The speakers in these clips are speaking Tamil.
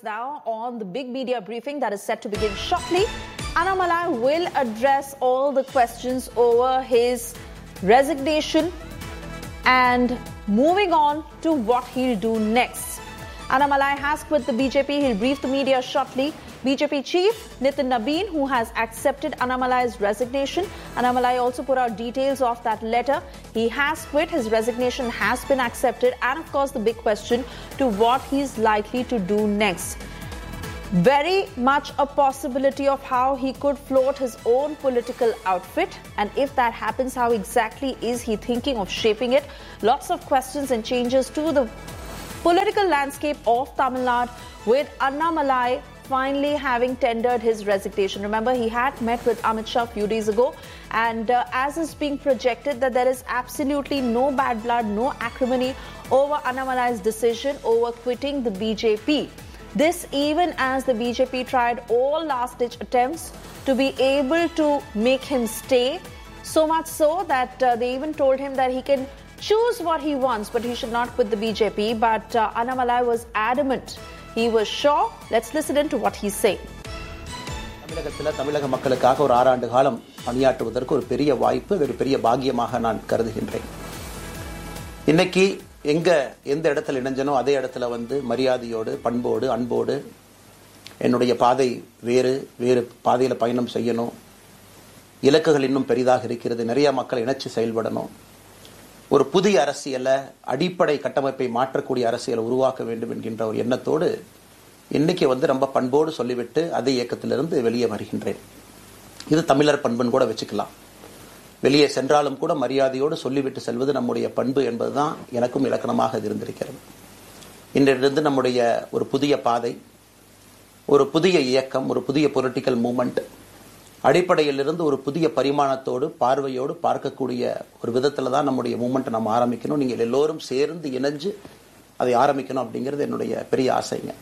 now on the big media briefing that is set to begin shortly. Annamalai will address all the questions over his resignation and moving on to what he'll do next. Annamalai has quit the BJP. He'll brief the media shortly. BJP chief Nitin Nabeen, who has accepted Annamalai's resignation. Annamalai also put out details of that letter. He has quit. His resignation has been accepted. And of course, the big question to what he's likely to do next. Very much a possibility of how he could float his own political outfit. And if that happens, how exactly is he thinking of shaping it? Lots of questions and changes to the political landscape of Tamil Nadu with Annamalai finally having tendered his resignation. Remember, he had met with Amit Shah a few days ago, and uh, as is being projected, that there is absolutely no bad blood, no acrimony over Annamalai's decision over quitting the BJP. This, even as the BJP tried all last ditch attempts to be able to make him stay, so much so that uh, they even told him that he can choose what he wants, but he should not quit the BJP. But uh, Annamalai was adamant. He was sure. Let's listen in to what he's saying. தமிழகத்தில் தமிழக மக்களுக்காக ஒரு ஆறாண்டு காலம் பணியாற்றுவதற்கு ஒரு பெரிய வாய்ப்பு அது ஒரு பெரிய பாக்கியமாக நான் கருதுகின்றேன் இன்னைக்கு எங்க எந்த இடத்துல இணைஞ்சனோ அதே இடத்துல வந்து மரியாதையோடு பண்போடு அன்போடு என்னுடைய பாதை வேறு வேறு பாதையில் பயணம் செய்யணும் இலக்குகள் இன்னும் பெரிதாக இருக்கிறது நிறைய மக்கள் இணைச்சு செயல்படணும் ஒரு புதிய அரசியலை அடிப்படை கட்டமைப்பை மாற்றக்கூடிய அரசியலை உருவாக்க வேண்டும் என்கின்ற ஒரு எண்ணத்தோடு இன்னைக்கு வந்து ரொம்ப பண்போடு சொல்லிவிட்டு அதே இயக்கத்திலிருந்து வெளியே வருகின்றேன் இது தமிழர் பண்புன்னு கூட வச்சுக்கலாம் வெளியே சென்றாலும் கூட மரியாதையோடு சொல்லிவிட்டு செல்வது நம்முடைய பண்பு என்பதுதான் எனக்கும் இலக்கணமாக இது இருந்திருக்கிறது இன்றிலிருந்து நம்முடைய ஒரு புதிய பாதை ஒரு புதிய இயக்கம் ஒரு புதிய பொலிட்டிக்கல் மூமெண்ட் அடிப்படையிலிருந்து ஒரு புதிய பரிமாணத்தோடு பார்வையோடு பார்க்கக்கூடிய ஒரு விதத்தில் தான் நம்முடைய மூமெண்ட்டை நம்ம ஆரம்பிக்கணும் நீங்கள் எல்லோரும் சேர்ந்து இணைஞ்சு அதை ஆரம்பிக்கணும் அப்படிங்கிறது என்னுடைய பெரிய ஆசைங்க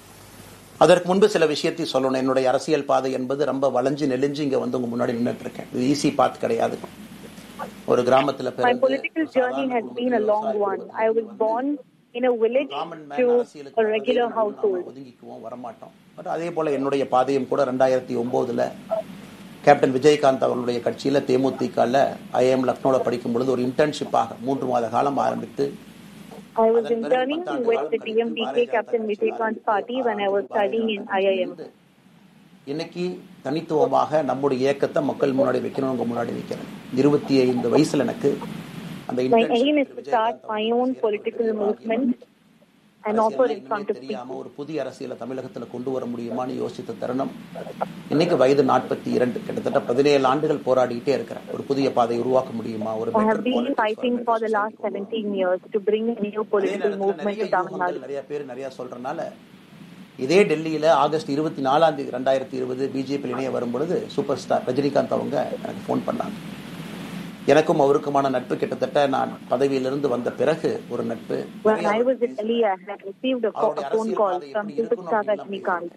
அதற்கு முன்பு சில விஷயத்தை சொல்லணும் என்னுடைய அரசியல் பாதை என்பது ரொம்ப வளைஞ்சு நெளிஞ்சு இங்க வந்து உங்க முன்னாடி நின்றுட்டு இருக்கேன் இது ஈஸி பாத் கிடையாது ஒரு கிராமத்துல My political journey has been a long one. I was born in a village to a regular household. ஒதுங்கிக்குவோம் வரமாட்டோம் பட் அதே போல என்னுடைய பாதையும் கூட ரெண்டாயிரத்தி ஒன்பதுல கேப்டன் விஜயகாந்த் அவர்களுடைய கட்சியில தேமுதிகல ஐஎம் லக்னோல படிக்கும் பொழுது ஒரு இன்டர்ன்ஷிப்பாக மூன்று மாத காலம் ஆரம்பித்து I was interning with the TMDK Captain Vijaykanth party when I was studying in IIM. இன்னைக்கு தனித்துவமாக நம்முடைய இயக்கத்தை மக்கள் முன்னாடி வைக்கணும் உங்க முன்னாடி வைக்கிறேன் இருபத்தி ஐந்து வயசுல எனக்கு அந்த My aim is to start my own political movement and offer it in front of தெரியாம people. ஒரு புதிய அரசியலை தமிழகத்துல கொண்டு வர முடியுமான்னு யோசித்த தருணம் இன்னைக்கு வயது நாற்பத்தி இரண்டு கிட்டத்தட்ட பதினேழு ஆண்டுகள் போராடிட்டே இருக்கிறேன் ஒரு புதிய பாதையை உருவாக்க முடியுமா ஒரு I have better been politics fighting for for the better last system 17 years to bring a new அதே political நேரத்துல movement நிறைய to Tamil யூகங்கள் Nadu. நிறைய பேர் நிறைய சொல்றதுனால இதே டெல்லியில ஆகஸ்ட் இருபத்தி நாலாம் தேதி ரெண்டாயிரத்தி இருபது பிஜேபி இணைய வரும்பொழுது சூப்பர் ஸ்டார் ரஜினிகாந்த் அவங்க எனக்கு ஃபோன் பண்ணாங்க எனக்கும் அவருக்குமான நட்பு கிட்டத்தட்ட நான் பதவியிலிருந்து வந்த பிறகு ஒரு நட்பு When I was in Delhi, I had received a, call, a phone call from Superstar Rajnikant.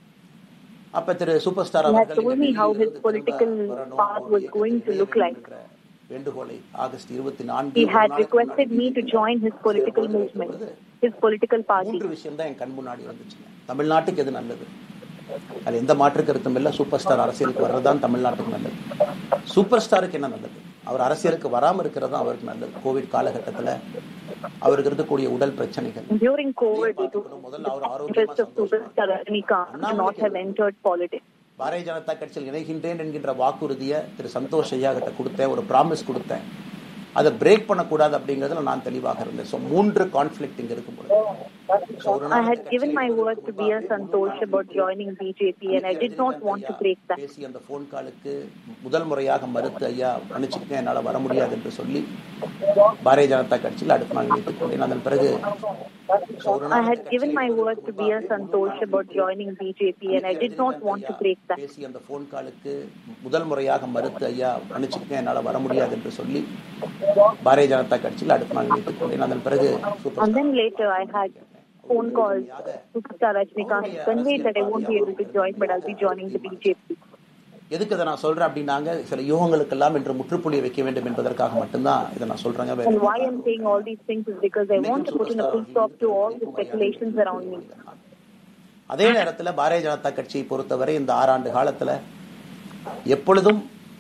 அப்ப Thiru super star He had அவர்கள் told இங்க me how his டெல்லியிலிருந்து political திரும்ப வரணும், path ஒரு was going to இயக்கத்தில் look இணைய like. வேண்டும் என்ற வேண்டுகோளை ஆகஸ்ட் இருபத்தி நான்கு He ஒரு had நாளுக்கு requested முன்னாடி me to join his political செய்யும்போது movement, சொல்லுது, his political party. மூன்று விஷயம் தான் என் கண் முன்னாடி வந்துச்சுங்க தமிழ்நாட்டுக்கு எது நல்லது அது எந்த மாற்று கருத்தும் இல்ல சூப்பர் ஸ்டார் அரசியலுக்கு வர்றதுதான் தமிழ்நாட்டுக்கு நல்லது சூப்பர் ஸ்டாருக்கு என்ன நல்லது அவர் அரசியலுக்கு வராம இருக்கிறது தான் அவருக்கு நல்லது கோவிட் காலகட்டத்துல அவருக்கு இருக்கக்கூடிய உடல் பிரச்சனைகள் During COVID, it was முதல்ல அவர் the ஆரோக்கியமா interest of Superstar Rajnikant to not have entered politics. Bharatiya Janata கட்சியில் இணைகின்றேன் என்கின்ற வாக்குறுதியை திரு சந்தோஷ் ஐயா கிட்ட கொடுத்தேன் ஒரு ப்ராமிஸ் கொடுத்தேன் அதை பிரேக் பண்ணக்கூடாது அப்படிங்கறதுல நான் தெளிவாக இருந்தேன் ஸோ மூன்று கான்ஃபிளிக்ட் இங்க இருக்கும்போது So, ஒரு I நாளைக்கு had given my கட்சியை word to be a Santosh about joining BJP and I did not want to break that. பேசி அந்த போன் காலுக்கு முதல் முறையாக மறுத்து ஐயா மன்னிச்சுக்கங்க என்னால வர முடியாது என்று சொல்லி பாரதிய ஜனதா கட்சியில் அடுத்த நாள் வைத்துக் கொண்டேன் அதன் பிறகு so ஒரு I நாளைக்கு had given my கட்சியை word to be a Santosh about joining BJP and I did not want to break that. பேசி அந்த போன் காலுக்கு முதல் முறையாக மறுத்து ஐயா மன்னிச்சுக்கங்க என்னால வர முடியாது என்று சொல்லி பாரதிய ஜனதா கட்சியில் அடுத்த நாள் வைத்துக் கொண்டேன் அதன் பிறகு super And then later I had phone calls. Superstar Rajnikant conveyed that I won't be able to join, but I'll be joining the BJP. எதுக்கு இதை நான் சொல்றேன் அப்படின்னாங்க சில யூகங்களுக்கெல்லாம் என்று முற்றுப்புள்ளி வைக்க வேண்டும் என்பதற்காக மட்டும்தான் இதை நான் சொல்றேங்க வேற And why I'm saying all these things is because I want to put in a full stop to all the speculations around me. அதே நேரத்துல பாரதிய ஜனதா கட்சியை பொறுத்தவரை இந்த ஆறாண்டு காலத்துல எப்பொழுதும்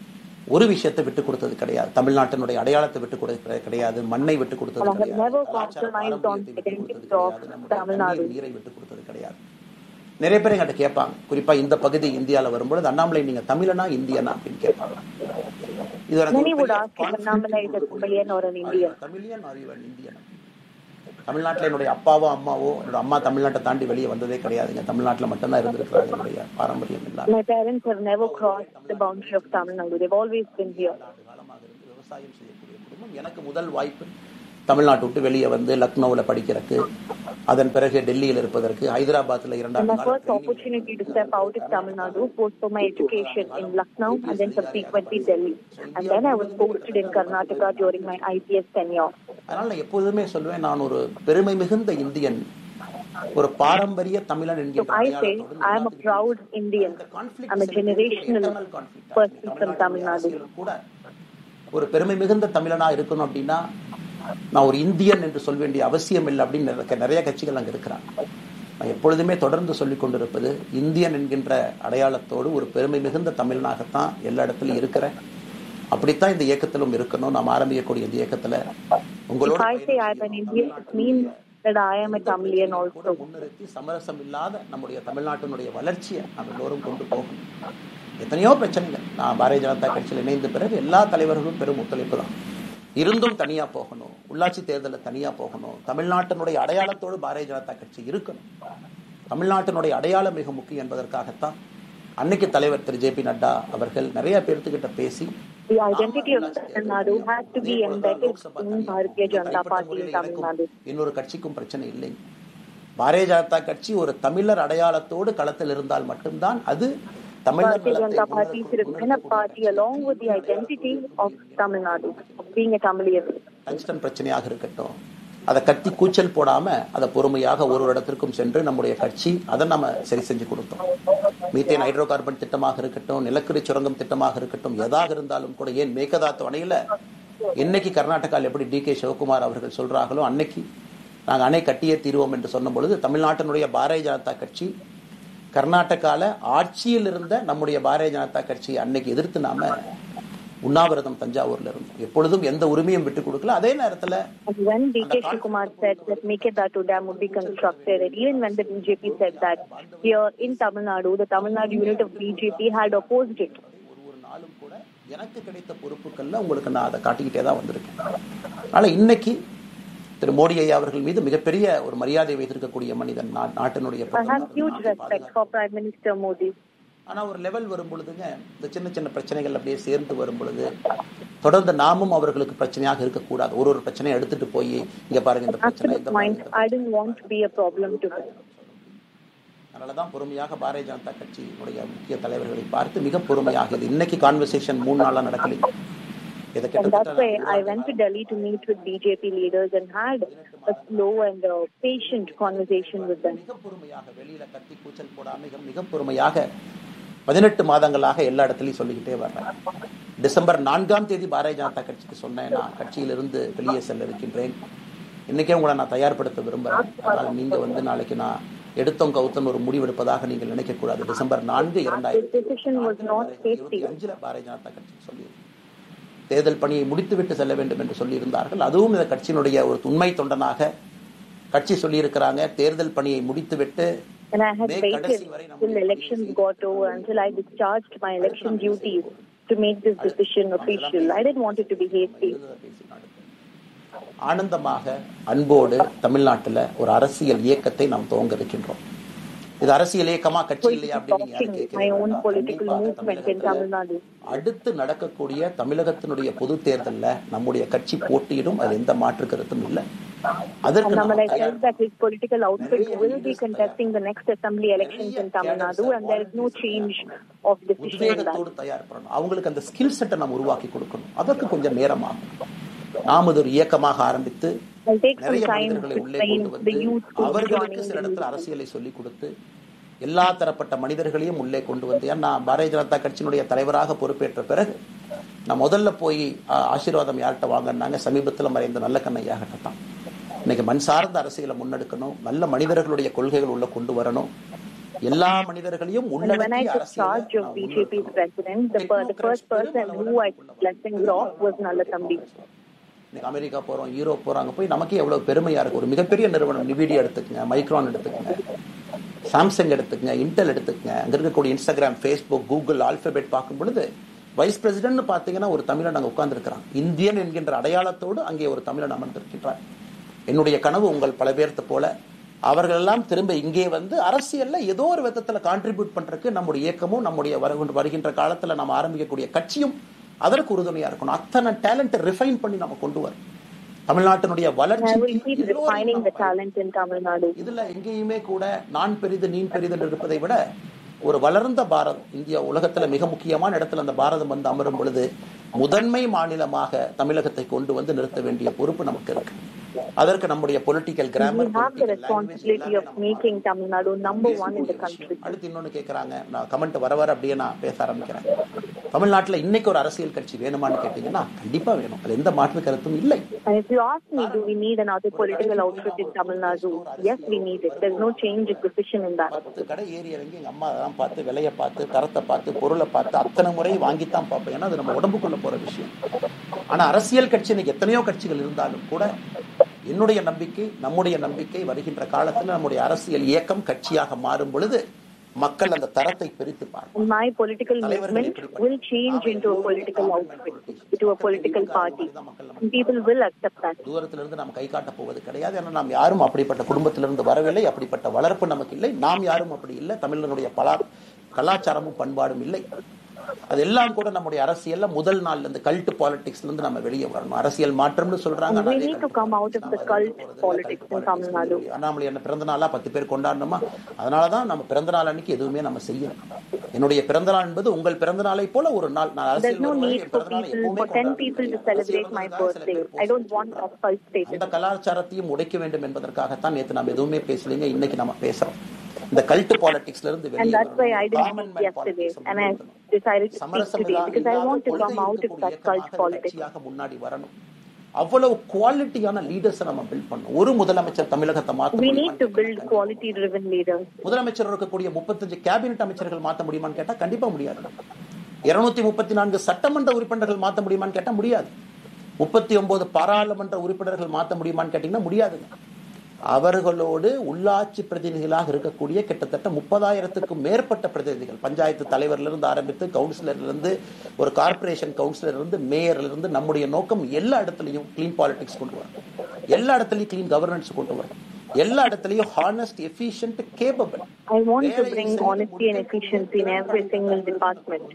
ஒரு விஷயத்தை விட்டு கொடுத்தது கிடையாது தமிழ்நாட்டினுடைய அடையாளத்தை விட்டு கொடுத்தது கிடையாது மண்ணை விட்டு கொடுத்தது And I have கிடையாது never கலாச்சார compromised on பாரம்பரியத்தை விட்டு கொடுத்தது identity of கிடையாது நம்முடைய Tamil Nadu. தண்ணீர், நீரை விட்டு கொடுத்தது கிடையாது நிறைய பேர் எங்கிட்ட கேட்பாங்க குறிப்பா இந்த பகுதி இந்தியால வரும்பொழுது அண்ணாமலை நீங்க தமிழனா இந்தியனா அப்படின்னு கேட்பாங்க இது எனக்கு Many ஒரு would பெரிய ask if conflict Annamalai is a கொடுக்கக்கூடிய Tamilian or an விஷயம். Indian. Are you a Tamilian or you an Indian? தமிழ்நாட்டுல என்னுடைய அப்பாவோ அம்மாவோ என்னோட அம்மா தமிழ்நாட்டை தாண்டி வெளியே வந்ததே கிடையாதுங்க தமிழ்நாட்டுல மட்டும்தான் இருந்திருக்கிறாங்க என்னுடைய பாரம்பரியம் இல்லாம My parents have never crossed the boundary of Tamil Nadu. They've always been here. ஆண்டு காலமாக இருந்து விவசாயம் செய்யக்கூடிய குடும்பம் எனக்கு முதல் வாய்ப்பு தமிழ்நாட்டு விட்டு வெளியே வந்து லக்னோவில் படிக்கிறதுக்கு அதன் பிறகு டெல்லியில் இருப்பதற்கு ஹைதராபாத்ல And இரண்டாண்டு my காலம் first opportunity to step out of Tamil Nadu was for my education in Lucknow and then subsequently Delhi. And then I was posted in Karnataka during my IPS tenure. அதனால நான் எப்போதுமே சொல்லுவேன் நான் ஒரு பெருமை மிகுந்த இந்தியன் ஒரு பாரம்பரிய தமிழன் So என்கின்ற I say அடையாளத்தோடு I am a proud Indian. இந்த conflict I'm a சில பேருக்கு generational eternal conflict ஆ person இருக்கு. from Tamil தமிழ்நாட்டுடைய Nadu. அரசியலும் கூட ஒரு பெருமை மிகுந்த தமிழனா இருக்கணும் அப்படின்னா நான் ஒரு இந்தியன் என்று சொல்ல வேண்டிய அவசியம் இல்லை அப்படின்னு நிறைய- நிறைய கட்சிகள் அங்க இருக்கிறாங்க நான் எப்பொழுதுமே தொடர்ந்து சொல்லிக் கொண்டிருப்பது இந்தியன் என்கின்ற அடையாளத்தோடு ஒரு பெருமை மிகுந்த தமிழனாகத்தான் எல்லா இடத்துலயும் இருக்கிறேன் அப்படித்தான் இந்த இயக்கத்திலும் இருக்கணும் நாம் ஆரம்பிக்கக்கூடிய இந்த இயக்கத்துல உங்களோட If I say I'm an Indian, it means that I am a Tamilian கூட also. முன்னிறுத்தி சமரசம் இல்லாத நம்முடைய தமிழ்நாட்டினுடைய வளர்ச்சியை நாம் எல்லோரும் கொண்டு போகணும் எத்தனையோ பிரச்சனைகள் நான் பாரதிய ஜனதா கட்சியில் இணைந்த பிறகு எல்லா தலைவர்களும் பெரும் ஒத்துழைப்பு தான் இருந்தும் தனியா போகணும் உள்ளாட்சி தேர்தலில் தனியா போகணும் தமிழ்நாட்டினுடைய அடையாளத்தோடு பாரதிய ஜனதா கட்சி இருக்கணும் தமிழ்நாட்டினுடைய அடையாளம் மிக முக்கியம் என்பதற்காகத்தான் அன்னைக்கு தலைவர் திரு ஜே பி நட்டா அவர்கள் நிறைய பேர்த்துக்கிட்ட பேசி The identity of Tamil Nadu has to be embedded in Bharatiya Janata Party in Tamil Nadu. இன்னொரு கட்சிக்கும் பிரச்சனை இல்லை பாரதிய ஜனதா கட்சி ஒரு தமிழர் அடையாளத்தோடு களத்தில் இருந்தால் மட்டும்தான் அது தமிழர் Bharatiya நலத்தை Janata Party should have been a party along with the identity of Tamil Nadu, of being a Tamilian. Tungsten பிரச்சனையாக இருக்கட்டும் அதை கத்தி கூச்சல் போடாம அதை பொறுமையாக ஒரு ஒரு இடத்திற்கும் சென்று நம்முடைய கட்சி அதை நம்ம சரி செஞ்சு கொடுத்தோம் மீத்தேன் ஹைட்ரோ கார்பன் திட்டமாக இருக்கட்டும் நிலக்கரி சுரங்கம் திட்டமாக இருக்கட்டும் எதாக இருந்தாலும் கூட ஏன் மேகதாத்து அணையில இன்னைக்கு கர்நாடகாவில் எப்படி டி கே சிவகுமார் அவர்கள் சொல்றாங்களோ அன்னைக்கு நாங்க அணை கட்டியே தீருவோம் என்று சொன்ன பொழுது தமிழ்நாட்டினுடைய பாரதிய ஜனதா கட்சி கர்நாடகால ஆட்சியில் இருந்த நம்முடைய பாரதிய ஜனதா கட்சியை அன்னைக்கு எதிர்த்து நாம உண்ணாவிரதம் தஞ்சாவூர்ல இருந்தோம் எப்பொழுதும் எந்த உரிமையும் விட்டு கொடுக்கல அதே நேரத்துல And when D.K. Shivakumar said that Mekedatu Dam would be constructed, and even when the BJP said that here in Tamil Nadu, the Tamil Nadu unit of BJP had opposed it. ஒரு ஒரு நாளும் கூட எனக்கு கிடைத்த பொறுப்புகள்ல உங்களுக்கு நான் அதை காட்டிக்கிட்டே தான் வந்திருக்கேன் அதனால இன்னைக்கு திரு மோடி ஐயா அவர்கள் மீது மிகப்பெரிய ஒரு மரியாதை வைத்திருக்கக்கூடிய மனிதன் நா- நாட்டினுடைய I பிரதமர். have huge நாட்டை respect for Prime Minister Modi. ஆனா ஒரு லெவல் வரும் பொழுதுங்க இந்த சின்ன சின்ன பிரச்சனைகள் அப்படியே சேர்ந்து வரும் பொழுது தொடர்ந்து நாமும் அவர்களுக்கு பிரச்சனையாக இருக்கக்கூடாது ஒரு ஒரு பிரச்சனையை எடுத்துட்டு போய் இங்க பாருங்க இந்த Up to பிரச்சனை this இந்த point, பாருங்க. I didn't want to be a problem to him. அதனாலதான் பொறுமையாக பாரதிய ஜனதா கட்சியினுடைய முக்கிய தலைவர்களை பார்த்து மிக பொறுமையாக இது இன்னைக்கு கான்வர்சேஷன் மூணு நாளா நடக்கல இதை And that's why கிட்டத்தட்ட I went to Delhi to meet with BJP leaders and had a slow and uh, patient conversation with them. மிக பொறுமையாக வெளியில கத்தி கூச்சல் போடாம மிக மிக பொறுமையாக பதினெட்டு மாதங்களாக எல்லா இடத்துலயும் சொல்லிக்கிட்டே வர்றேன் டிசம்பர் நான்காம் தேதி பாரதிய ஜனதா கட்சிக்கு சொன்னேன் நான் கட்சியிலிருந்து வெளியே செல்ல இருக்கின்றேன் இன்னைக்கே உங்களை நான் தயார்படுத்த விரும்புறேன் அதனால நீங்க வந்து நாளைக்கு நான் எடுத்தோம் கவுத்தன் ஒரு முடிவெடுப்பதாக நீங்கள் நினைக்க கூடாது டிசம்பர் நான்கு இரண்டாயிரத்தி This decision was not hasty. அஞ்சுல பாரதிய ஜனதா கட்சி சொல்லி தேர்தல் பணியை முடித்துவிட்டு செல்ல வேண்டும் என்று சொல்லியிருந்தார்கள் அதுவும் இந்த கட்சியினுடைய ஒரு உண்மை தொண்டனாக கட்சி சொல்லியிருக்கிறாங்க தேர்தல் பணியை முடித்துவிட்டு And I had May waited கடைசி வரை நம்ம till elections got over until I discharged my election duties to make this decision official. I didn't want it to be hasty. இருந்ததை பேசி நடத்தும். ஆனந்தமாக அன்போடு தமிழ்நாட்டுல ஒரு அரசியல் இயக்கத்தை நாம் துவங்க இருக்கின்றோம் இது அரசியல் இயக்கமா கட்சி இல்லையா அப்படின்னு நீங்க யாரும் Talking கேட்க my own வேண்டாம். political கண்டிப்பாக movement in தமிழகத்துல Tamil Nadu. அடுத்து நடக்கக்கூடிய தமிழகத்தினுடைய பொது தேர்தல்ல நம்முடைய கட்சி போட்டியிடும் அது எந்த மாற்று கருத்தும் இல்லை அதற்கு நாம் Annamalai தயார் said that his political outfit will be contesting the next assembly elections in Tamil Nadu and there is no change of decision in that. உத்வேகத்தோடு தயார் பண்ணணும் அவங்களுக்கு அந்த ஸ்கில் செட்டை நம்ம உருவாக்கி கொடுக்கணும் அதற்கு கொஞ்சம் நேரம் ஆகும் நாம் இது ஒரு இயக்கமாக ஆரம்பித்து I'll take some நிறைய time மனிதர்களை to உள்ளே train கொண்டு the வந்து youth who will be அவர்களுக்கு joining சில the இடத்துல அரசியலை சொல்லிக் கொடுத்து எல்லா தரப்பட்ட மனிதர்களையும் உள்ளே கொண்டு வந்து ஏன்னா பாரதிய ஜனதா கட்சியினுடைய தலைவராக பொறுப்பேற்ற பிறகு நான் முதல்ல போய் ஆ, ஆசீர்வாதம் யார்கிட்ட வாங்கினாங்க சமீபத்தில் மறைந்த நல்ல கண்ணையாகிட்ட தான் இன்னைக்கு மண் சார்ந்த அரசியலை முன்னெடுக்கணும் நல்ல மனிதர்களுடைய கொள்கைகள் உள்ள கொண்டு வரணும் எல்லா மனிதர்களையும் And when I உள்ளடக்கிய took அரசியலை charge of நாம் BJP's முன்னெடுக்கணும். president, the, per- the first person who I took blessings of was Nallatambi. இன்னைக்கு அமெரிக்கா போறோம் யூரோப் போறோம் அங்க போய் நமக்கே எவ்வளவு பெருமையா இருக்கு ஒரு மிகப்பெரிய நிறுவனம் நிவிடியா எடுத்துக்கங்க மைக்ரான் எடுத்துக்கங்க சாம்சங் எடுத்துக்கங்க இன்டெல் எடுத்துக்கங்க அங்க இருக்கக்கூடிய இன்ஸ்டாகிராம் ஃபேஸ்புக் கூகுள் ஆல்பபெட் பார்க்கும் பொழுது வைஸ் பிரசிடென்ட் பாத்தீங்கன்னா ஒரு தமிழன் அங்க உட்கார்ந்துருக்கிறான் இந்தியன் என்கின்ற அடையாளத்தோடு அங்கே ஒரு தமிழன் அமர்ந்திருக்கின்றார் என்னுடைய கனவு உங்கள் பல பேர்த்த போல அவர்கள் எல்லாம் திரும்ப இங்கே வந்து அரசியல்ல ஏதோ ஒரு விதத்துல கான்ட்ரிபியூட் பண்றதுக்கு நம்முடைய இயக்கமும் நம்முடைய வருகின்ற வருகின்ற காலத்துல நம்ம ஆரம்பிக்கக்கூடிய கட்சியும் அதற்கு உறுதுணையா இருக்கணும் அத்தனை டேலண்ட் ரிஃபைன் பண்ணி நம்ம கொண்டு வரும் தமிழ்நாட்டினுடைய I will keep வளர்ச்சி refining the talent in Tamil Nadu. இதுல எங்கேயுமே கூட நான் பெரிது நீ பெரிது என்று இருப்பதை விட ஒரு வளர்ந்த பாரதம் இந்தியா உலகத்துல மிக முக்கியமான இடத்துல அந்த பாரதம் வந்து அமரும் பொழுது முதன்மை மாநிலமாக தமிழகத்தை கொண்டு வந்து நிறுத்த வேண்டிய பொறுப்பு நமக்கு இருக்கு அதற்கு நம்முடைய political We grammar have the responsibility of making Tamil Nadu number one in the country. அடுத்து இன்னொன்னு கேக்குறாங்க நான் கமெண்ட் வர வர அப்படியே நான் பேச ஆரம்பிக்கிறேன் தமிழ்நாட்டுல இன்னைக்கு ஒரு அரசியல் கட்சி வேணுமான்னு கேட்டீங்கன்னா கண்டிப்பா வேணும் அதுல எந்த மாற்று கருத்தும் இல்லை And if you ask me, do we need another political outfit in Tamil Nadu? Yes, we need it. There's no change of decision in that. பத்து கடை ஏறி இறங்கி எங்க அம்மா அதெல்லாம் பார்த்து விலையை பார்த்து தரத்தை பார்த்து பொருளை பார்த்து அத்தனை முறை வாங்கித்தான் பார்ப்பேன் ஏன்னா அது நம்ம உடம்புக்குள்ள போற விஷயம் ஆனா அரசியல் கட்சி இன்னைக்கு எத்தனையோ கட்சிகள் இருந்தாலும் கூட என்னுடைய நம்பிக்கை நம்முடைய நம்பிக்கை வருகின்ற காலத்துல நம்முடைய அரசியல் இயக்கம் கட்சியாக மாறும் பொழுது மக்கள் அந்த தரத்தை பிரித்து பார்ப்பாங்க And my political movement will change into a political outfit, into a political party. And people will accept that. தூரத்துல இருந்து நாம் கை காட்ட போவது கிடையாது ஏன்னா நாம் யாரும் அப்படிப்பட்ட குடும்பத்திலிருந்து வரவில்லை அப்படிப்பட்ட வளர்ப்பு நமக்கு இல்லை நாம் யாரும் அப்படி இல்லை தமிழனுடைய பலா கலாச்சாரமும் பண்பாடும் இல்லை அதெல்லாம் கூட நம்முடைய அரசியல்ல முதல் நாள்ல இருந்து கல்ட் பாலிடிக்ஸ்ல இருந்து நம்ம வெளியே வரணும் அரசியல் மாற்றம்னு சொல்றாங்க ஆனா We அதே need to cult come out of the cult politics in Tamil Nadu. Annamalai என்ன பிறந்த நாளா பத்து பேர் கொண்டாடணுமா அதனாலதான் நம்ம பிறந்த நாள் அன்னைக்கு எதுவுமே நம்ம செய்யணும் என்னுடைய பிறந்த நாள் என்பது உங்கள் பிறந்த நாளை போல ஒரு நாள் நான் There's அரசியல் no வரும்போது need என் for பிறந்த நாளை people, எப்பவுமே for 10 கொண்டாடுறது people to கிடையாது. celebrate my அரசியல் வரும்போது birthday. சில பேர் I don't want a cult status. அந்த கலாச்சாரத்தையும் உடைக்க வேண்டும் என்பதற்காகத்தான் நேத்து நம்ம எதுவுமே பேசலைங்க இன்னைக்கு நம்ம பேசுறோம் இந்த கல்ட் பாலிடிக்ஸ்ல இருந்து And வெளியே that's why I didn't Common speak man yesterday. politics And I முன்னெடுக்கணும். decided to speak சமரசம் today இல்லாத because I want to கொள்கை come out of இருக்கக்கூடிய that cult இயக்கமாக politics. கட்சியாக முன்னாடி வரணும் அவ்வளவு குவாலிட்டியான லீடர்ஸ் நம்ம பில்ட் பண்ணணும் ஒரு முதலமைச்சர் தமிழகத்தை மாத்த We முடியுமான்னு need to build quality driven leaders. முதலமைச்சர் இருக்கக்கூடிய முப்பத்தஞ்சு கேபினெட் அமைச்சர்கள் மாத்த முடியுமான்னு கேட்டா கண்டிப்பா முடியாது இருநூத்தி முப்பத்தி நான்கு சட்டமன்ற உறுப்பினர்கள் மாத்த முடியுமான்னு கேட்டா முடியாது முப்பத்தி ஒன்பது பாராளுமன்ற உறுப்பினர்கள் மாத்த முடியுமான்னு கேட்டீங்கன்னா முடியாதுங்க அவர்களோடு உள்ளாட்சி பிரதிநிதிகளாக இருக்கக்கூடிய கிட்டத்தட்ட முப்பதாயிரத்துக்கும் மேற்பட்ட பிரதிநிதிகள் பஞ்சாயத்து தலைவர்ல இருந்து ஆரம்பித்து கவுன்சிலர்ல இருந்து ஒரு கார்ப்பரேஷன் கவுன்சிலர் இருந்து மேயர்ல இருந்து நம்முடைய நோக்கம் எல்லா இடத்துலயும் கிளீன் பாலிடிக்ஸ் கொண்டு வரணும் எல்லா இடத்துலயும் கிளீன் கவர்னன்ஸ் கொண்டு வரணும் எல்லா இடத்துலயும் honest efficient capable I want to bring honesty and efficiency in every single department.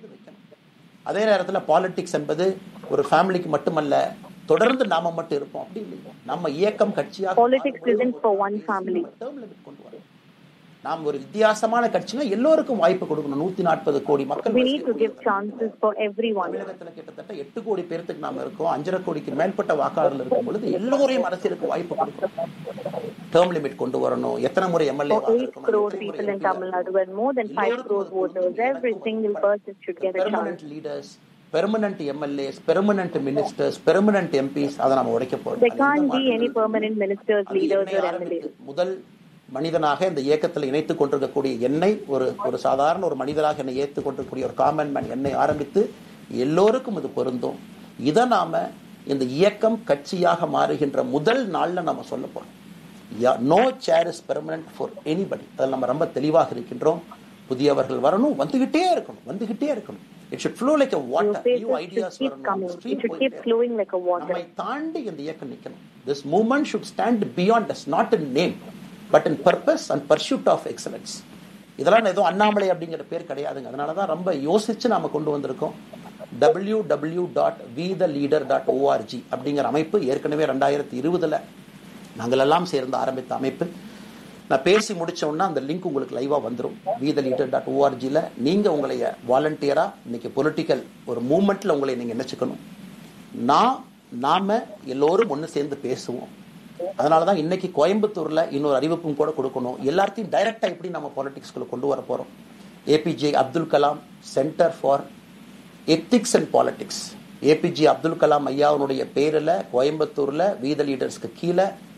அதே நேரத்துல பாலிடிக்ஸ் என்பது ஒரு ஃபேமிலிக்கு மட்டுமல்ல தொடர்ந்து நாம மட்டும் இருப்போம் அப்படி இல்லை நம்ம இயக்கம் கட்சியாக Politics isn't for one family. term limit கொண்டு வரணும் நாம் ஒரு வித்தியாசமான கட்சினா எல்லோருக்கும் வாய்ப்பு கொடுக்கணும் நூத்தி நாற்பது கோடி மக்கள் We need to give chances for everyone. தமிழகத்துல கிட்டத்தட்ட எட்டு கோடி பேர்த்துக்கு நாம இருக்கோம் அஞ்சரை கோடிக்கு மேற்பட்ட வாக்காளர்கள் இருக்கும் பொழுது எல்லோரையும் அரசியலுக்கு வாய்ப்பு கொடுக்கணும் டேர்ம் லிமிட் கொண்டு வரணும் எத்தனை முறை MLA For 8 crore people in Tamil Nadu and more than 5 crore voters, every single person should get a chance. Permanent leaders permanent MLAs permanent ministers permanent MPs அதை நம்ம உடைக்க போறோம் There can't be any permanent ministers, அது leaders என்னை or ஆரம்பித்து MLAs. முதல் மனிதனாக இந்த இயக்கத்தில் இணைத்துக் கொண்டிருக்கக்கூடிய என்னை ஒரு ஒரு சாதாரண ஒரு மனிதராக என்னை ஏற்றுக் கொண்டிருக்கக்கூடிய ஒரு காமன் மேன் என்னை ஆரம்பித்து எல்லோருக்கும் இது பொருந்தும் இதை நாம இந்த இயக்கம் கட்சியாக மாறுகின்ற முதல் நாள்ல நாம சொல்ல போறோம் no chair is permanent for anybody அதில் நம்ம ரொம்ப தெளிவாக இருக்கின்றோம் புதியவர்கள் வரணும் வந்துகிட்டே இருக்கணும் வந்துகிட்டே இருக்கணும் it should flow like Your water new faces should ideas keep வரணும் coming. It stream should போயிட்டே keep flowing like a water. நம்மை தாண்டி இந்த இயக்கம் நிக்கணும் this movement should stand beyond us not in name but in purpose and pursuit of excellence இதெல்லாம் ஏதோ அண்ணாமலை அப்படிங்கிற பேர் கிடையாதுங்க அதனால தான் ரொம்ப யோசிச்சு நாம கொண்டு வந்திருக்கோம் W W dot we the leader dot ORG அப்படிங்கிற அமைப்பு ஏற்கனவே ரெண்டாயிரத்தி இருபதுல நாங்கள் எல்லாம் சேர்ந்து ஆரம்பித்த அமைப்பு நான் பேசி முடிச்ச உடனே அந்த லிங்க் உங்களுக்கு லைவா வந்துடும் வி த லீடர் டாட் ஓஆர்ஜியில் நீங்க உங்களைய வாலண்டியரா இன்னைக்கு பொலிட்டிக்கல் ஒரு மூமெண்ட்ல உங்களை நீங்க நினைச்சுக்கணும் நான் நாம எல்லோரும் ஒன்று சேர்ந்து பேசுவோம் அதனால தான் இன்னைக்கு கோயம்புத்தூர்ல இன்னொரு அறிவிப்பும் கூட கொடுக்கணும் எல்லாத்தையும் டைரக்டா எப்படி நம்ம பாலிடிக்ஸ்குள்ள கொண்டு வர போறோம் APJ Abdul Kalam centre for ethics and politics APJ Abdul Kalam ஐயாவுடைய பேரில் கோயம்புத்தூர்ல வீத லீடர்ஸ்க்கு கீழே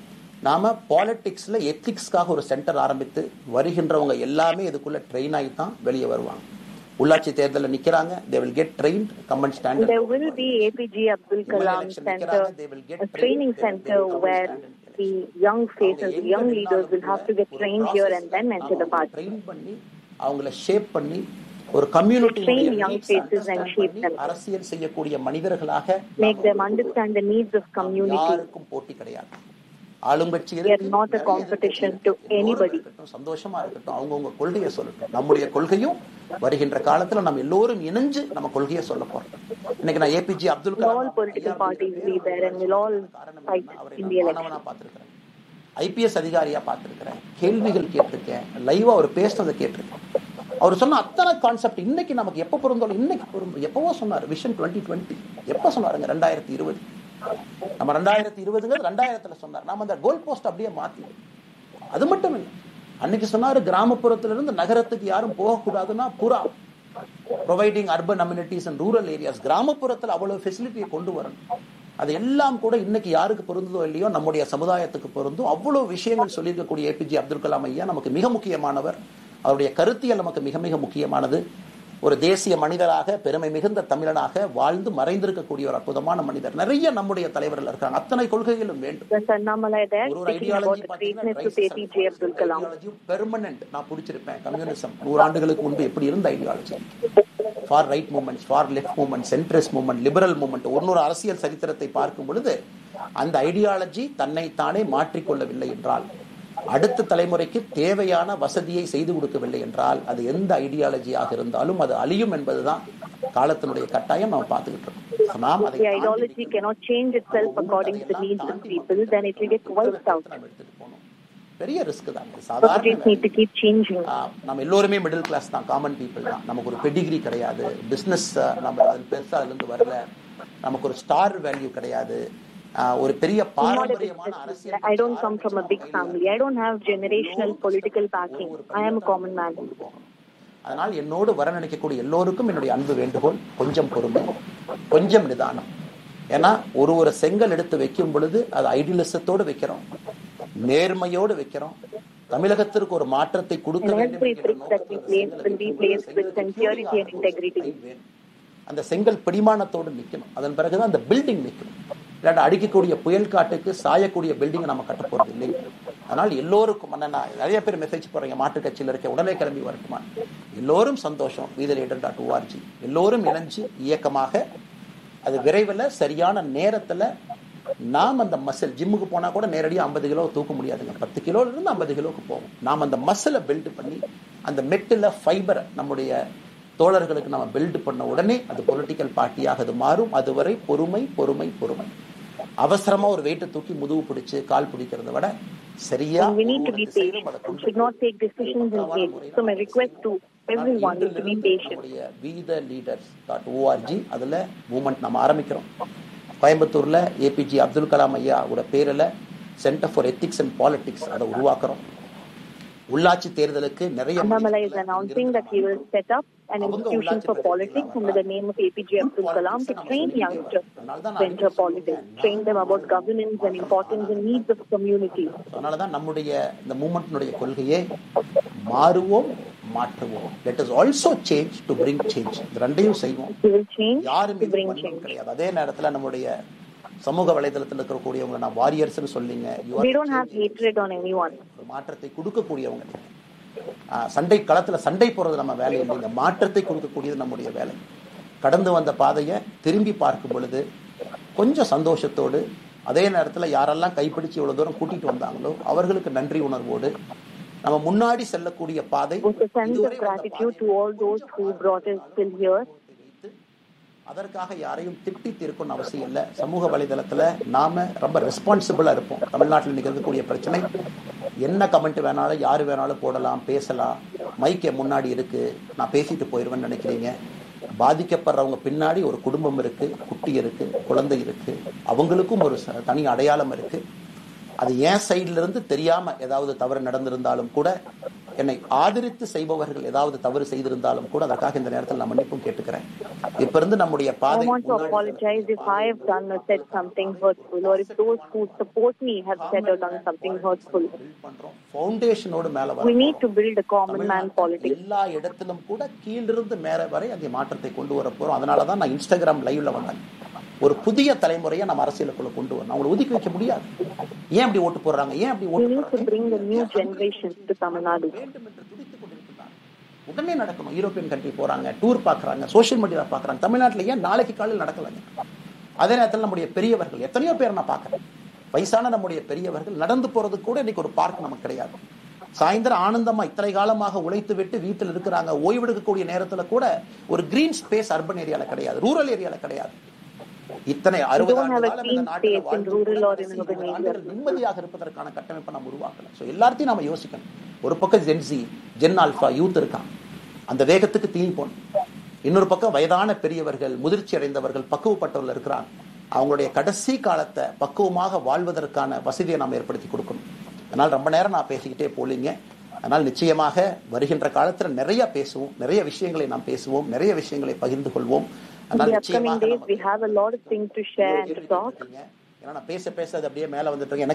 நாம பாலிடிக்ஸ்ல எத்திக்ஸ்க்காக ஒரு சென்டர் ஆரம்பித்து வருகின்றவங்க எல்லாமே இதுக்குள்ள ட்ரெயின் ஆகி தான் வெளியே வருவாங்க உள்ளாட்சி தேர்தலில் நிக்கிறாங்க they will get train common standard There will be APJ Abdul Kalam Center, a training center where the young faces, the young leaders will have to get trained here and then enter the party. Train பண்ணி அவங்கள ஷேப் பண்ணி ஒரு community Train young faces and shape them. அரசியல் செய்யக்கூடிய மனிதர்களாக Make them understand the needs of community. யாருக்கும் போட்டி கிடையாது ஆளுங்கட்சி We are not a competition to anybody. இருக்கட்டும் சந்தோஷமா இருக்கட்டும் அவங்கவுங்க கொள்கையை சொல்லட்டும் நம்முடைய கொள்கையும் வருகின்ற காலத்துல நம்ம எல்லோரும் இணைஞ்சு நம்ம கொள்கையை சொல்ல போறோம் இன்னைக்கு நான் APJ Abdul Kalam All political parties will be there and will all காரணம் fight என்ன? அவரை in நான் the election. மாணவனா பார்த்திருக்கிறேன் ஐபிஎஸ் அதிகாரியா பார்த்திருக்கிறேன் கேள்விகள் கேட்டிருக்கேன் லைவா அவர் பேசுனதை கேட்டிருக்கேன் அவர் சொன்ன அத்தனை கான்செப்ட் இன்னைக்கு நமக்கு எப்ப பொருந்தோம் இன்னைக்கு பொருந்தும் எப்பவோ சொன்னார் விஷன் டுவெண்ட்டி டுவெண்ட்டி எப்ப சொன்னாருங்க ரெண்டாயிரத்தி இருபது நம்ம ரெண்டாயிரத்தி இருபதுங்கிறது ரெண்டாயிரத்துல சொன்னார் நாம அந்த கோல் போஸ்ட் அப்படியே மாத்தி அது மட்டும் இல்லை அன்னைக்கு சொன்னாரு கிராமப்புறத்துல இருந்து நகரத்துக்கு யாரும் போகக்கூடாதுன்னா புறா providing urban amenities and rural areas கிராமப்புறத்தில் அவ்வளவு ஃபெசிலிட்டியை கொண்டு வரணும் அது எல்லாம் கூட இன்னைக்கு யாருக்கு பொருந்ததோ இல்லையோ நம்முடைய சமுதாயத்துக்கு பொருந்தும் அவ்வளவு விஷயங்கள் சொல்லியிருக்கக்கூடிய ஏபிஜே அப்துல் கலாம் ஐயா நமக்கு மிக முக்கியமானவர் அவருடைய கருத்தியல் நமக்கு மிக மிக முக்கியமானது ஒரு தேசிய மனிதராக பெருமை மிகுந்த தமிழனாக வாழ்ந்து மறைந்திருக்கக்கூடிய ஒரு அற்புதமான மனிதர் நிறைய நம்முடைய தலைவர்கள் இருக்காங்க அத்தனை கொள்கைகளும் வேண்டும் There's Annamalai there ஒரு ஒரு speaking about ideology the greatness of APJ Abdul Kalam. Permanent நான் பிடிச்சிருப்பேன் கம்யூனிசம் நூறு ஆண்டுகளுக்கு முன்பு எப்படி இருந்த ideology for right movements for left movement centrist movement liberal movement ஒரு அரசியல் சரித்திரத்தை பார்க்கும் பொழுது அந்த ஐடியாலஜி தன்னை தானே மாற்றிக்கொள்ளவில்லை என்றால் அடுத்த தலைமுறைக்கு தேவையான வசதியை செய்து கொடுக்கவில்லை என்றால் அது எந்த ஐடியாலஜியாக இருந்தாலும் அது அழியும் என்பதுதான் காலத்தினுடைய கட்டாயம் நாம் பார்த்துக்கிட்டு இருக்கோம் நாம் அதை The தாண்டி ideology cannot change itself according to the needs of people, then it will get wiped out. நம்ம எடுத்துட்டு போகணும் பெரிய ரிஸ்க் தான் இது சாதாரண Strategies need to keep changing. ஆஹ் நம்ம எல்லோருமே மிடில் கிளாஸ் தான் காமன் பீப்புள் தான் நமக்கு ஒரு பெடிகிரி கிடையாது பிசினஸ் நம்ம அதில் பெருசா அதுல இருந்து வரல நமக்கு ஒரு ஸ்டார் வேல்யூ கிடையாது ஆஹ் ஒரு பெரிய I'm not a பாரம்பரியமான businessman. அரசியல் I don't come from a big family. I don't have generational political backing. I am a common man. அதனால் என்னோடு வர நினைக்கக்கூடிய எல்லோருக்கும் என்னுடைய அன்பு வேண்டுகோள் கொஞ்சம் பொறுமை கொஞ்சம் நிதானம் ஏன்னா ஒரு ஒரு செங்கல் எடுத்து வைக்கும் பொழுது அது ஐடியலிசத்தோடு வைக்கிறோம் நேர்மையோடு வைக்கிறோம் தமிழகத்திற்கு ஒரு மாற்றத்தை கொடுக்க And வேண்டும் every என்கிற brick that we நோக்கத்தில் place will be placed with sincerity and integrity. வேணும். அந்த செங்கல் பிடிமானத்தோடு நிக்கணும் அதன் பிறகுதான் அந்த பில்டிங் நிக்கணும் இல்லாட்டி அடிக்கக்கூடிய புயல் காட்டுக்கு சாயக்கூடிய பில்டிங் நம்ம கட்ட போறது இல்லை அதனால் எல்லோருக்கும் அண்ணா, நான் நிறைய பேர் மெசேஜ் போறீங்க மாட்டு கட்சியில் இருக்க உடனே கிளம்பி வரட்டுமா எல்லோரும் சந்தோஷம் வீதலீடர் டாட் ஓஆர்ஜி எல்லோரும் இணைஞ்சு இயக்கமாக அது விரைவில் சரியான நேரத்துல நாம் அந்த மசில் ஜிம்முக்கு போனா கூட நேரடியாக ஐம்பது கிலோ தூக்க முடியாதுங்க பத்து கிலோல இருந்து ஐம்பது கிலோக்கு போகும் நாம் அந்த மசிலை பில்ட் பண்ணி அந்த மெட்டில் ஃபைபரை நம்முடைய தோழர்களுக்கு நம்ம பில்ட் பண்ண உடனே அது பொலிட்டிக்கல் பார்ட்டியாக அது மாறும் அதுவரை பொறுமை பொறுமை பொறுமை அவசரமா ஒரு வெயிட்டை தூக்கி முதுகு பிடிச்சு கால் பிடிக்கிறத விட சரியா And we need to ஒரு be திசையிலும் patient. அதை We கொண்டு should not take decisions in haste. So my request to everyone is to be patient. நம்முடைய வீத லீடர்ஸ் டாட் ஓஆர்ஜி அதுல மூமெண்ட் நம்ம ஆரம்பிக்கிறோம் கோயம்புத்தூர்ல ஏபிஜே அப்துல் கலாம் ஐயாவோட பேரில் centre for ethics and politics அதை உருவாக்குறோம் உள்ளாட்சி தேர்தலுக்கு நிறைய Annamalai is announcing that he will set up an institution for politics under the name of APJ Abdul Kalam to train youngsters to enter politics, train them about governance and importance and needs of community. அதனால தான் நம்முடைய இந்த மூமெண்ட்னுடைய கொள்கையே மாறுவோம் மாற்றுவோம் let us also change to bring change இது ரெண்டையும் செய்வோம் We will change யாரும் to இது bring பண்ணவும் change. கிடையாது அதே நேரத்துல நம்முடைய சமூக வலைதளத்தில் இருக்கக்கூடியவங்க நான் வாரியர்ஸ்னு சொல்லிங்க You are We don't have hatred on anyone. ஒரு மாற்றத்தை கொடுக்கக்கூடியவங்க நீங்க. ஆஹ் சண்டை களத்துல சண்டை போறது நம்ம வேலை இல்லைங்க மாற்றத்தை கொடுக்கக்கூடியது நம்முடைய வேலை கடந்து வந்த பாதையை திரும்பி பார்க்கும் பொழுது கொஞ்சம் சந்தோஷத்தோடு அதே நேரத்துல யாரெல்லாம் கைப்பிடிச்சு இவ்வளவு தூரம் கூட்டிட்டு வந்தாங்களோ அவர்களுக்கு நன்றி உணர்வோடு நம்ம முன்னாடி செல்லக்கூடிய பாதை With a sense of இதுவரை வந்த gratitude to all those who brought us till here. வைத்து அதற்காக யாரையும் திட்டி தீர்க்கணும்னு அவசியம் இல்லை சமூக வலைதளத்துல நாம ரொம்ப ரெஸ்பான்சிபிளா இருப்போம் தமிழ்நாட்டில் நிகழக்கூடிய பிரச்சனை என்ன கமெண்ட் வேணாலும் யாரு வேணாலும் போடலாம் பேசலாம் மைக்க முன்னாடி இருக்கு நான் பேசிட்டு போயிடுவேன்னு நினைக்கிறீங்க பாதிக்கப்படுறவங்க பின்னாடி ஒரு குடும்பம் இருக்கு குட்டி இருக்கு குழந்தை இருக்கு அவங்களுக்கும் ஒரு ச- தனி அடையாளம் இருக்கு அது என் சைடுல இருந்து தெரியாம ஏதாவது தவறு நடந்திருந்தாலும் கூட என்னை ஆதரித்து செய்பவர்கள் ஏதாவது தவறு செய்திருந்தாலும் கூட அதற்காக இந்த நேரத்தில் நான் மன்னிப்பும் கேட்டுக்கிறேன் இப்ப இருந்து நம்முடைய I பாதை want to apologize if I have done or said something hurtful, or if those who support me have said or done something hurtful. build பண்றோம் ஃபவுண்டேஷனோடு மேல We வர need to build a common man politics. எல்லா இடத்திலும் கூட கீழிருந்து மேல வரை அந்த மாற்றத்தை கொண்டு வர போறோம் அதனால தான் நான் இன்ஸ்டாகிராம் லைவ்ல வந்தேன் ஒரு புதிய தலைமுறையை நம்ம அரசியலுக்குள்ள கொண்டு வரணும் அவங்களை ஒதுக்கி வைக்க முடியாது ஏன் அப்படி ஓட்டு போடுறாங்க ஏன் அப்படி We ஓட்டு need to போடுறாங்க bring the new generation to Tamil Nadu. வேண்டும் என்று துடித்துக் கொண்டிருக்கிறார் உடனே நடக்கணும் யூரோப்பியன் கண்ட்ரி போறாங்க டூர் பாக்குறாங்க சோஷியல் மீடியால பாக்குறாங்க தமிழ்நாட்டுல ஏன் நாளைக்கு காலையில் நடக்கலைங்க அதே நேரத்தில் நம்முடைய பெரியவர்கள் எத்தனையோ பேர் நான் பார்க்கறேன் வயசான நம்முடைய பெரியவர்கள் நடந்து போறது கூட இன்னைக்கு ஒரு பார்க் நமக்கு கிடையாது சாயந்தரம் ஆனந்தமா இத்தனை காலமாக உழைத்து விட்டு வீட்டில் இருக்கிறாங்க ஓய்வெடுக்கக்கூடிய நேரத்துல கூட ஒரு கிரீன் ஸ்பேஸ் அர்பன் ஏரியால கிடையாது ரூரல் ஏரியால கிடையாது இத்தனை அறுபது don't have ஆண்டு a காலம் green இந்த நாட்டில் space in வாழ்ந்து rural கூட or in கடைசி urban இருபது areas. ஆண்டுகள் நிம்மதியாக இருப்பதற்கான கட்டமைப்பை நம்ம உருவாக்கல ஸோ எல்லாத்தையும் நாம யோசிக்கணும் ஒரு பக்கம் ஜென்சி ஜென் ஆல்பா யூத் இருக்கான் அந்த வேகத்துக்கு தீ போடணும் இன்னொரு பக்கம் வயதான பெரியவர்கள் முதிர்ச்சி அடைந்தவர்கள் பக்குவப்பட்டவர்கள் இருக்கிறாங்க அவங்களுடைய கடைசி காலத்தை பக்குவமாக வாழ்வதற்கான வசதியை நாம் ஏற்படுத்தி கொடுக்கணும் அதனால் ரொம்ப நேரம் நான் பேசிக்கிட்டே போலீங்க அதனால் நிச்சயமாக வருகின்ற காலத்தில் நிறைய பேசுவோம் நிறைய விஷயங்களை நாம் பேசுவோம் நிறைய விஷயங்களை பகிர்ந்து கொள்வோம் In அதனால் the upcoming நிச்சயமாக days, நம்ம we have a lot of things to share and to talk. ஏன்னா நான் பேச பேச அது அப்படியே மேல வந்துட்டு இருக்கு. எனக்கு